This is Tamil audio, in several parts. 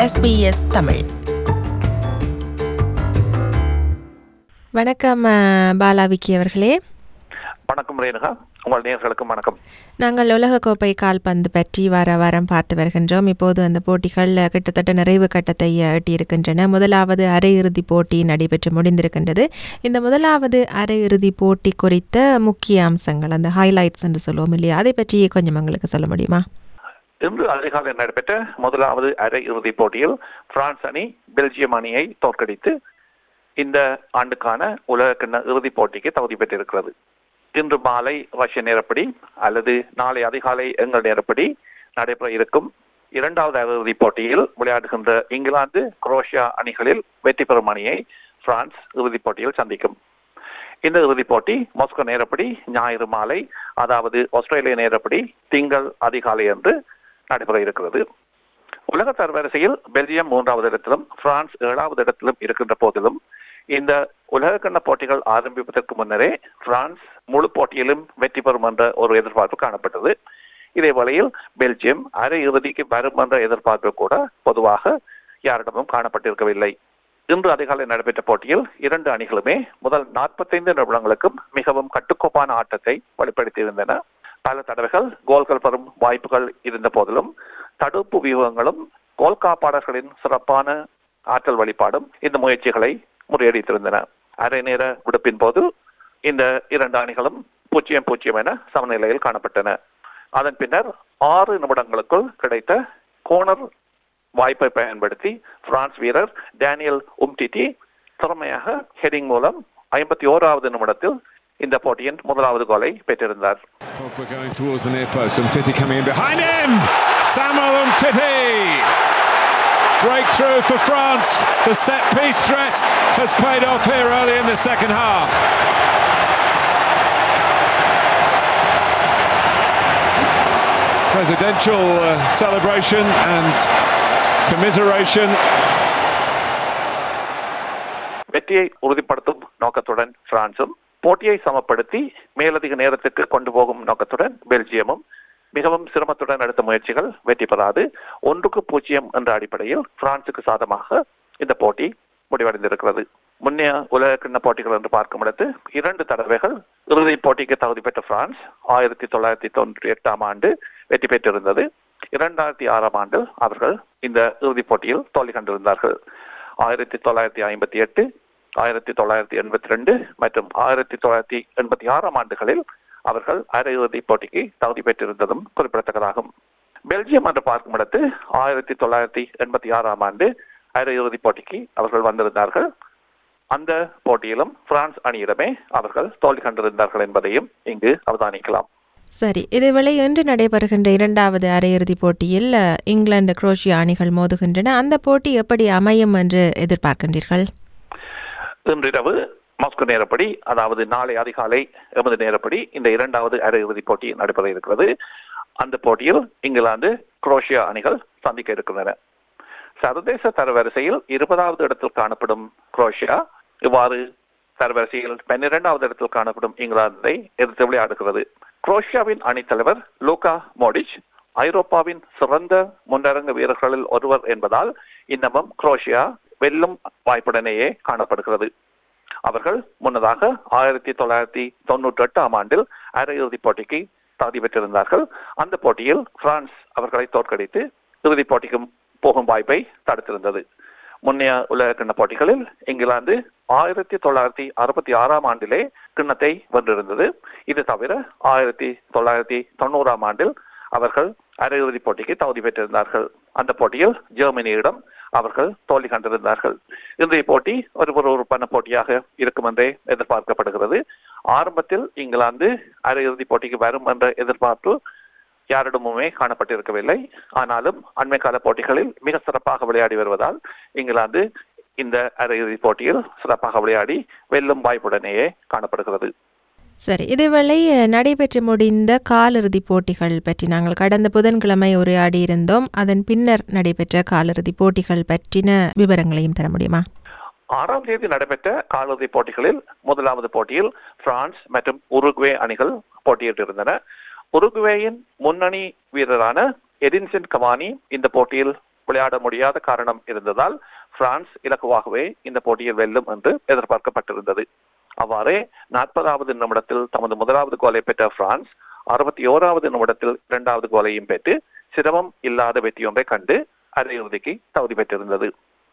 SBS தமிழ் வணக்கம் அஹ், பாலா விக்கி அவர்களே வணக்கம் ரேணுகா உங்கள் நேயர்களுக்கும் வணக்கம் நாங்கள் உலகக்கோப்பை கால்பந்து பற்றி வார வாரம் பார்த்து வருகின்றோம் இப்போது அந்த போட்டிகள் அஹ், கிட்டத்தட்ட நிறைவு கட்டத்தை அஹ், எட்டியிருக்கின்றன முதலாவது அரையிறுதி போட்டி நடைபெற்று முடிந்திருக்கின்றது இந்த முதலாவது அரையிறுதி போட்டி குறித்த முக்கிய அம்சங்கள் அந்த ஹைலைட்ஸ் என்று சொல்லுவோம் இல்லையா அதை பற்றி கொஞ்சம் எங்களுக்கு சொல்ல முடியுமா இன்று அதிகாலை நடைபெற்ற முதலாவது அரை இறுதிப் போட்டியில் பிரான்ஸ் அணி பெல்ஜியம் அணியை தோற்கடித்து இந்த ஆண்டுக்கான உலகக்கிண்ண இறுதிப் போட்டிக்கு தகுதி பெற்றிருக்கிறது இன்று மாலை ரஷ்ய நேரப்படி அல்லது நாளை அதிகாலை எங்கள் நேரப்படி நடைபெற இருக்கும் இரண்டாவது அரையிறுதிப் போட்டியில் விளையாடுகின்ற இங்கிலாந்து குரோஷியா அணிகளில் வெற்றி பெறும் அணியை பிரான்ஸ் இறுதிப் போட்டியில் சந்திக்கும் இந்த இறுதிப் போட்டி மாஸ்கோ நேரப்படி ஞாயிறு மாலை அதாவது ஆஸ்திரேலிய நேரப்படி திங்கள் அதிகாலை என்று நடைபெற இருக்கிறது உலக தரவரிசையில் பெல்ஜியம் மூன்றாவது இடத்திலும் பிரான்ஸ் ஏழாவது இடத்திலும் இருக்கின்ற போதிலும் இந்த உலகக்கண்ண போட்டிகள் ஆரம்பிப்பதற்கு முன்னரே பிரான்ஸ் முழு போட்டியிலும் வெற்றி பெறும் என்ற ஒரு எதிர்பார்ப்பு காணப்பட்டது இதே வேளையில் பெல்ஜியம் அரை இறுதிக்கு வரும் என்ற எதிர்பார்ப்பு கூட பொதுவாக யாரிடமும் காணப்பட்டிருக்கவில்லை இன்று அதிகாலை நடைபெற்ற போட்டியில் இரண்டு அணிகளுமே முதல் நாற்பத்தைந்து நிமிடங்களுக்கும் மிகவும் கட்டுக்கோப்பான ஆட்டத்தை வெளிப்படுத்தியிருந்தன பல தடவைகள் கோல்கள் பெறும் வாய்ப்புகள் இருந்த போதிலும் தடுப்பு வியூகங்களும் கோல் காப்பாளர்களின் சிறப்பான ஆற்றல் வழிபாடும் இந்த முயற்சிகளை முறியடித்திருந்தன அரை நேர விடுப்பின் போது இந்த இரண்டு அணிகளும் பூஜ்ஜியம் பூஜ்ஜியம் என சமநிலையில் காணப்பட்டன அதன் பின்னர் ஆறு நிமிடங்களுக்குள் கிடைத்த கோனர் வாய்ப்பை பயன்படுத்தி பிரான்ஸ் வீரர் டேனியல் உம்டிடி திறமையாக ஹெடிங் மூலம் ஐம்பத்தி ஓராவது நிமிடத்தில் இந்த போட்டியின் முதலாவது கோலை பெற்றிருந்தார் Pogba going towards the near post. Umtiti coming in behind him. Samuel Umtiti. Breakthrough for France. The set piece threat has paid off here early in the second half. Presidential uh, celebration and commiseration வெற்றியை உறுதிப்படுத்தும் நோக்கத்துடன் பிரான்சும் போட்டியை சமப்படுத்தி மேலதிக நேரத்துக்கு கொண்டு போகும் நோக்கத்துடன் பெல்ஜியமும் மிகவும் சிரமத்துடன் எடுத்த முயற்சிகள் வெற்றி பெறாது ஒன்றுக்கு பூஜ்ஜியம் என்ற அடிப்படையில் பிரான்சுக்கு சாதமாக இந்த போட்டி முடிவடைந்திருக்கிறது முன்னைய உலக கிண்ண போட்டிகள் என்று பார்க்கும் இடத்து இரண்டு தடவைகள் இறுதிப் போட்டிக்கு தகுதி பெற்ற பிரான்ஸ் ஆயிரத்தி தொள்ளாயிரத்தி தொண்ணூற்றி எட்டாம் ஆண்டு வெற்றி பெற்றிருந்தது இரண்டாயிரத்தி ஆறாம் ஆண்டில் அவர்கள் இந்த இறுதிப் போட்டியில் தோல்வி கண்டிருந்தார்கள் ஆயிரத்தி தொள்ளாயிரத்தி ஐம்பத்தி எட்டு ஆயிரத்தி தொள்ளாயிரத்தி எண்பத்தி ரெண்டு மற்றும் ஆயிரத்தி தொள்ளாயிரத்தி எண்பத்தி ஆறாம் ஆண்டுகளில் அவர்கள் அரையிறுதிப் போட்டிக்கு தகுதி பெற்றிருந்ததும் குறிப்பிடத்தக்கதாகும் பெல்ஜியம் என்று பார்க்கும் இடத்து ஆயிரத்தி தொள்ளாயிரத்தி எண்பத்தி ஆறாம் ஆண்டு அரையிறுதிப் போட்டிக்கு அவர்கள் வந்திருந்தார்கள் அந்த போட்டியிலும் பிரான்ஸ் அணியிடமே அவர்கள் தோல்வி கண்டிருந்தார்கள் என்பதையும் இங்கு அவதானிக்கலாம் சரி இதேவேளை இன்று நடைபெறுகின்ற இரண்டாவது அரையிறுதிப் போட்டியில் அஹ், இங்கிலாந்து குரோஷியா அணிகள் மோதுகின்றன அந்த போட்டி எப்படி அமையும் என்று எதிர்பார்க்கின்றீர்கள் இன்றிரவு மாஸ்கோ நேரப்படி அதாவது நாளை அதிகாலை எமது நேரப்படி இந்த இரண்டாவது அரையிறுதிப் போட்டி நடைபெற இருக்கிறது அந்த போட்டியில் இங்கிலாந்து குரோஷியா அணிகள் சந்திக்க இருக்கின்றன சர்வதேச தரவரிசையில் இருபதாவது இடத்தில் காணப்படும் குரோஷியா இவ்வாறு தரவரிசையில் பன்னிரெண்டாவது இடத்தில் காணப்படும் இங்கிலாந்தை எதிர்த்து விளையாடுகிறது குரோஷியாவின் அணித்தலைவர் லூகா மோடிச் ஐரோப்பாவின் சிறந்த முன்னரங்க வீரர்களில் ஒருவர் என்பதால் இன்னமும் குரோஷியா வெல்லும் வாய்ப்புடனேயே காணப்படுகிறது அவர்கள் முன்னதாக ஆயிரத்தி தொள்ளாயிரத்தி தொண்ணூற்றி எட்டாம் ஆண்டில் அரையிறுதிப் போட்டிக்கு தகுதி பெற்றிருந்தார்கள் அந்த போட்டியில் பிரான்ஸ் அவர்களை தோற்கடித்து இறுதிப் போட்டிக்கு போகும் வாய்ப்பை தடுத்திருந்தது முன்னைய உலக கிண்ண போட்டிகளில் இங்கிலாந்து ஆயிரத்தி தொள்ளாயிரத்தி அறுபத்தி ஆறாம் ஆண்டிலே கிண்ணத்தை வென்றிருந்தது இது தவிர ஆயிரத்தி தொள்ளாயிரத்தி தொண்ணூறாம் ஆண்டில் அவர்கள் அரையிறுதிப் போட்டிக்கு தகுதி பெற்றிருந்தார்கள் அந்த போட்டியில் ஜெர்மனியிடம் அவர்கள் தோல்வி கண்டிருந்தார்கள் இன்றைய போட்டி ஒரு விறுவிறுப்பான போட்டியாக இருக்கும் என்றே எதிர்பார்க்கப்படுகிறது ஆரம்பத்தில் இங்கிலாந்து அரையிறுதிப் போட்டிக்கு வரும் என்ற எதிர்பார்ப்பு யாரிடமுமே காணப்பட்டிருக்கவில்லை ஆனாலும் அண்மை கால போட்டிகளில் மிக சிறப்பாக விளையாடி வருவதால் இங்கிலாந்து இந்த அரையிறுதிப் போட்டியில் சிறப்பாக விளையாடி வெல்லும் வாய்ப்புடனேயே காணப்படுகிறது சரி இதேவேளை அஹ், நடைபெற்று முடிந்த காலிறுதிப் போட்டிகள் பற்றி நாங்கள் கடந்த புதன்கிழமை உரையாடி இருந்தோம் அதன் பின்னர் நடைபெற்ற காலிறுதிப் போட்டிகள் பற்றின விவரங்களையும் தர முடியுமா ஆறாம் தேதி நடைபெற்ற காலிறுதிப் போட்டிகளில் முதலாவது போட்டியில் பிரான்ஸ் மற்றும் உருகுவே அணிகள் போட்டியிட்டிருந்தன உருகுவேயின் முன்னணி வீரரான எடின்சன் கவானி இந்த போட்டியில் விளையாட முடியாத காரணம் இருந்ததால் பிரான்ஸ் இலகுவாகவே இந்த போட்டியில் வெல்லும் என்று எதிர்பார்க்கப்பட்டிருந்தது அவ்வாறே நாற்பதாவது நிமிடத்தில் தமது முதலாவது கோலை பெற்ற பிரான்ஸ் அறுபத்தி ஓராவது நிமிடத்தில் இரண்டாவது கோலையும் பெற்று சிரமம் இல்லாத வெற்றியொன்றை கண்டு அரையிறுதிக்கு தகுதி பெற்றிருந்தது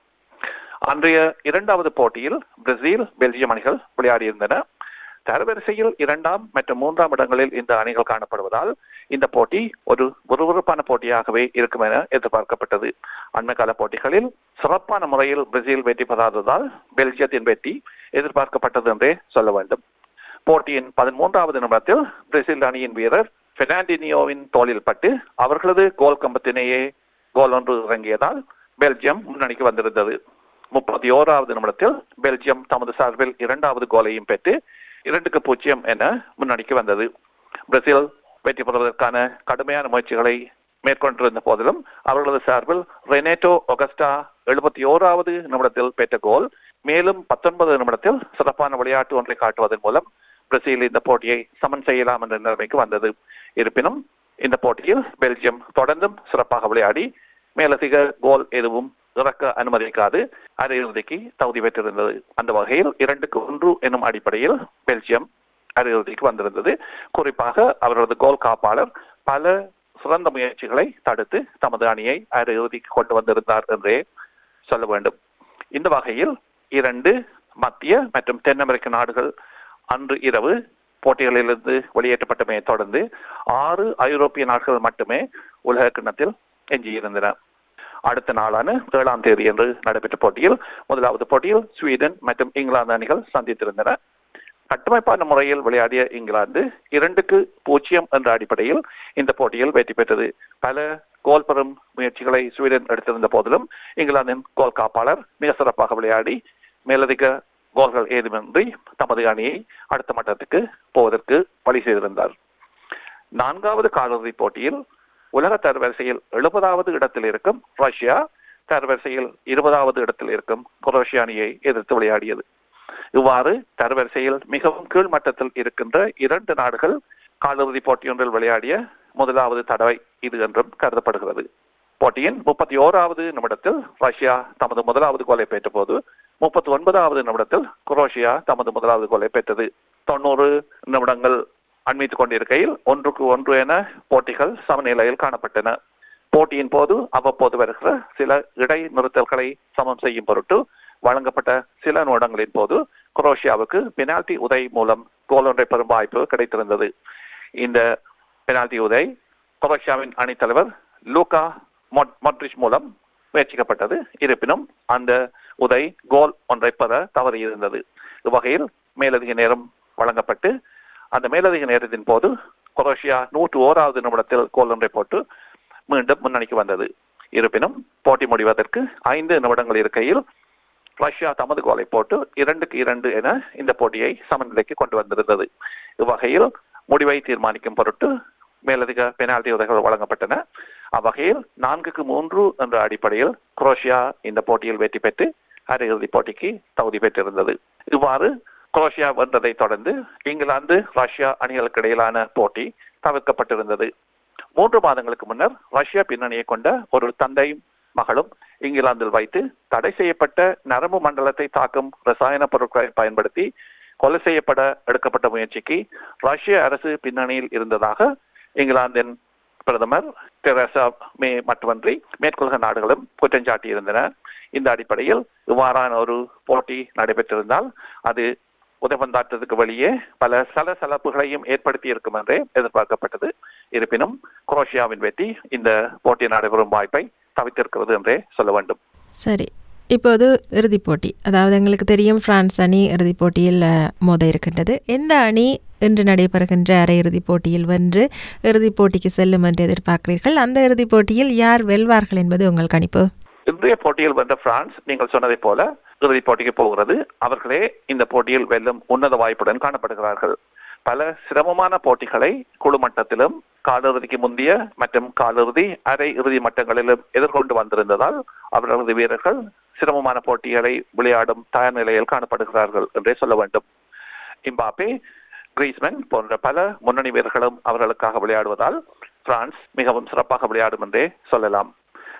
அன்றைய இரண்டாவது போட்டியில் பிரேசில் பெல்ஜியம் அணிகள் விளையாடியிருந்தன தரவரிசையில் இரண்டாம் மற்றும் மூன்றாம் இடங்களில் இந்த அணிகள் காணப்படுவதால் இந்த போட்டி ஒரு விறுவிறுப்பான போட்டியாகவே இருக்கும் என எதிர்பார்க்கப்பட்டது அண்மை கால போட்டிகளில் சிறப்பான முறையில் பிரேசில் வெற்றி பெறாததால் பெல்ஜியத்தின் வெற்றி எதிர்பார்க்கப்பட்டது என்றே சொல்ல வேண்டும் போட்டியின் பதிமூன்றாவது நிமிடத்தில் பிரேசில் அணியின் வீரர் பெர்னாண்டினியோவின் தோளில் பட்டு அவர்களது கோல் கம்பத்திலேயே கோல் ஒன்று இறங்கியதால் பெல்ஜியம் முன்னணிக்கு வந்திருந்தது முப்பத்தி ஓராவது நிமிடத்தில் பெல்ஜியம் தமது சார்பில் இரண்டாவது கோலையும் பெற்று இரண்டுக்கு பூஜ்ஜியம் என முன்னணிக்கு வந்தது பிரேசில் வெற்றி பெறுவதற்கான கடுமையான முயற்சிகளை மேற்கொண்டிருந்த போதிலும் அவர்களது சார்பில் ரெனேட்டோ ஒகஸ்டா எழுபத்தி ஓராவது நிமிடத்தில் பெற்ற கோல் மேலும் பத்தொன்பது நிமிடத்தில் சிறப்பான விளையாட்டு ஒன்றை காட்டுவதன் மூலம் பிரேசில் இந்த போட்டியை சமன் செய்யலாம் என்ற நிலைமைக்கு வந்தது இருப்பினும் இந்த போட்டியில் பெல்ஜியம் தொடர்ந்தும் சிறப்பாக விளையாடி மேலதிக கோல் எதுவும் இறக்க அனுமதிக்காது அரையிறுதிக்கு தகுதி பெற்றிருந்தது அந்த வகையில் இரண்டுக்கு ஒன்று எனும் அடிப்படையில் பெல்ஜியம் அரையிறுதிக்கு வந்திருந்தது குறிப்பாக அவரது கோல் காப்பாளர் பல சிறந்த முயற்சிகளை தடுத்து தமது அணியை அரையிறுதிக்கு கொண்டு வந்திருந்தார் என்றே சொல்ல வேண்டும் இந்த வகையில் இரண்டு மத்திய மற்றும் தென் அமெரிக்க நாடுகள் அன்று இரவு போட்டிகளிலிருந்து வெளியேற்றப்பட்டமையை தொடர்ந்து ஆறு ஐரோப்பிய நாடுகள் மட்டுமே உலக கிண்ணத்தில் எஞ்சியிருந்தன அடுத்த நாளான ஏழாம் தேதி என்று நடைபெற்ற போட்டியில் முதலாவது போட்டியில் ஸ்வீடன் மற்றும் இங்கிலாந்து அணிகள் சந்தித்திருந்தன கட்டமைப்பான முறையில் விளையாடிய இங்கிலாந்து இரண்டுக்கு பூஜ்ஜியம் என்ற அடிப்படையில் இந்த போட்டியில் வெற்றி பெற்றது பல கோல் பெறும் முயற்சிகளை ஸ்வீடன் எடுத்திருந்த போதிலும் இங்கிலாந்தின் கோல் காப்பாளர் மிக சிறப்பாக விளையாடி மேலதிக கோல்கள் ஏதுமின்றி தமது அணியை அடுத்த மட்டத்துக்கு போவதற்கு வழி செய்திருந்தார் நான்காவது காலிறுதி போட்டியில் உலக தரவரிசையில் எழுபதாவது இடத்தில் இருக்கும் ரஷ்யா தரவரிசையில் இருபதாவது இடத்தில் இருக்கும் குரோஷியா அணியை எதிர்த்து விளையாடியது இவ்வாறு தரவரிசையில் மிகவும் கீழ்மட்டத்தில் இருக்கின்ற இரண்டு நாடுகள் காலிறுதி போட்டியொன்றில் விளையாடிய முதலாவது தடவை இது என்றும் கருதப்படுகிறது போட்டியின் முப்பத்தி ஓராவது நிமிடத்தில் ரஷ்யா தமது முதலாவது கோலை பெற்ற போது முப்பத்தி ஒன்பதாவது நிமிடத்தில் குரோஷியா தமது முதலாவது கோலை பெற்றது தொண்ணூறு நிமிடங்கள் அண்மித்துக் கொண்டிருக்கையில் ஒன்றுக்கு ஒன்று என போட்டிகள் சமநிலையில் காணப்பட்டன போட்டியின் போது அவ்வப்போது வருகிற சில இடைநிறுத்தல்களை சமம் செய்யும் பொருட்டு வழங்கப்பட்ட சில நிமிடங்களின் போது குரோஷியாவுக்கு பெனால்டி உதை மூலம் கோல் ஒன்றை பெறும் வாய்ப்பு கிடைத்திருந்தது இந்த பெனால்டி உதை குரோஷியாவின் அணித்தலைவர் லூகா மொட்ரிச் மூலம் முயற்சிக்கப்பட்டது இருப்பினும் அந்த உதை கோல் ஒன்றை பெற தவறியிருந்தது இவ்வகையில் மேலதிக நேரம் வழங்கப்பட்டு அந்த மேலதிக நேரத்தின் போது குரோஷியா நூற்று ஓராவது நிமிடத்தில் கோல் ஒன்றை போட்டு மீண்டும் முன்னணிக்கு வந்தது இருப்பினும் போட்டி முடிவதற்கு ஐந்து நிமிடங்கள் இருக்கையில் ரஷ்யா தமது கோலை போட்டு இரண்டுக்கு இரண்டு என இந்த போட்டியை சமநிலைக்கு கொண்டு வந்திருந்தது இவ்வகையில் முடிவை தீர்மானிக்கும் பொருட்டு மேலதிக பெனால்டி உதவிகள் வழங்கப்பட்டன அவ்வகையில் நான்குக்கு மூன்று என்ற அடிப்படையில் குரோஷியா இந்த போட்டியில் வெற்றி பெற்று அரையிறுதிப் போட்டிக்கு தகுதி பெற்றிருந்தது இவ்வாறு குரோஷியா வென்றதை தொடர்ந்து இங்கிலாந்து ரஷ்யா அணிகளுக்கு இடையிலான போட்டி தவிர்க்கப்பட்டிருந்தது மூன்று மாதங்களுக்கு முன்னர் ரஷ்யா பின்னணியை கொண்ட ஒரு தந்தையும் மகளும் இங்கிலாந்தில் வைத்து தடை செய்யப்பட்ட நரம்பு மண்டலத்தை தாக்கும் ரசாயன பொருட்களை பயன்படுத்தி கொலை செய்யப்பட எடுக்கப்பட்ட முயற்சிக்கு ரஷ்ய அரசு பின்னணியில் இருந்ததாக இங்கிலாந்தின் பிரதமர் தெரசா மே மட்டுமன்றி மேற்குலக நாடுகளும் குற்றம் சாட்டியிருந்தன இந்த அடிப்படையில் இவ்வாறான ஒரு போட்டி நடைபெற்றிருந்தால் அது உதவந்தாற்றத்துக்கு வெளியே பல சலசலப்புகளையும் ஏற்படுத்தி இருக்கும் என்றே எதிர்பார்க்கப்பட்டது இருப்பினும் குரோஷியாவின் வெற்றி இந்த போட்டி நடைபெறும் வாய்ப்பை தவித்திருக்கிறது என்றே சொல்ல வேண்டும் சரி இப்போது இறுதிப் போட்டி அதாவது எங்களுக்கு தெரியும் பிரான்ஸ் அணி இறுதிப் போட்டியில் அஹ், மோத இருக்கின்றது எந்த அணி இன்று நடைபெறுகின்ற அரையிறுதிப் போட்டியில் வென்று இறுதிப் போட்டிக்கு செல்லும் என்று எதிர்பார்க்கிறீர்கள் அந்த இறுதிப் போட்டியில் யார் வெல்வார்கள் என்பது உங்கள் கணிப்பு இன்றைய போட்டியில் வென்ற பிரான்ஸ் நீங்கள் சொன்னதைப் போல இறுதிப் போட்டிக்கு போகிறது அவர்களே இந்த போட்டியில் வெல்லும் உன்னத வாய்ப்புடன் காணப்படுகிறார்கள் பல சிரமமான போட்டிகளை குழு மட்டத்திலும் காலிறுதிக்கு முந்தைய மற்றும் காலிறுதி அரை இறுதி மட்டங்களிலும் எதிர்கொண்டு வந்திருந்ததால் அவர்களது வீரர்கள் சிரமமான போட்டிகளை விளையாடும் தயார் நிலையில் காணப்படுகிறார்கள் என்றே சொல்ல வேண்டும் இம்பாப்பே கிரீஸ்மன் போன்ற பல முன்னணி வீரர்களும் அவர்களுக்காக விளையாடுவதால் பிரான்ஸ் மிகவும் சிறப்பாக விளையாடும் என்றே சொல்லலாம்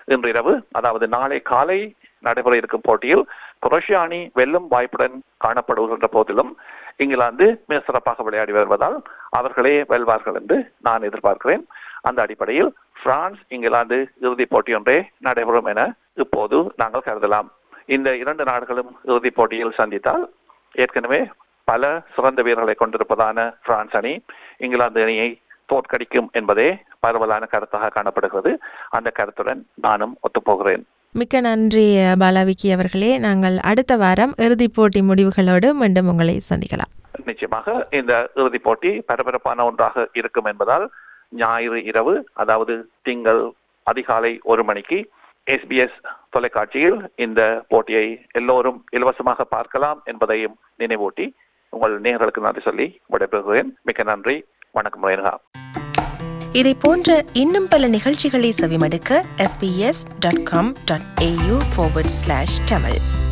இன்றிரவு அதாவது நாளை காலை நடைபெற இருக்கும் போட்டியில் குரோஷியா அணி வெல்லும் வாய்ப்புடன் காணப்படுகின்ற போதிலும் இங்கிலாந்து மிக சிறப்பாக விளையாடி வருவதால் அவர்களே வெல்வார்கள் என்று நான் எதிர்பார்க்கிறேன் அந்த அடிப்படையில் பிரான்ஸ் இங்கிலாந்து இறுதிப் போட்டி ஒன்றே நடைபெறும் என இப்போது நாங்கள் கருதலாம் இந்த இரண்டு நாடுகளும் இறுதிப் போட்டியில் சந்தித்தால் ஏற்கனவே பல சிறந்த வீரர்களை கொண்டிருப்பதான பிரான்ஸ் அணி இங்கிலாந்து அணியை தோற்கடிக்கும் என்பதே பரவலான கருத்தாக காணப்படுகிறது அந்த கருத்துடன் நானும் ஒத்துப்போகிறேன் மிக்க நன்றி பாலாவிக்கி அவர்களே நாங்கள் அடுத்த வாரம் இறுதிப் போட்டி முடிவுகளோடு மீண்டும் உங்களை சந்திக்கலாம் நிச்சயமாக இந்த இறுதிப் போட்டி பரபரப்பான ஒன்றாக இருக்கும் என்பதால் ஞாயிறு இரவு அதாவது திங்கள் அதிகாலை ஒரு மணிக்கு எஸ்பிஎஸ் தொலைக்காட்சியில் இந்த போட்டியை எல்லோரும் இலவசமாக பார்க்கலாம் என்பதையும் நினைவூட்டி உங்கள் நேயர்களுக்கு நன்றி சொல்லி விடைபெறுகிறேன் மிக்க நன்றி வணக்கம் ரேணுகா இதை போன்ற இன்னும் பல நிகழ்ச்சிகளை செவிமடுக்க sbs.com.au forward slash tamil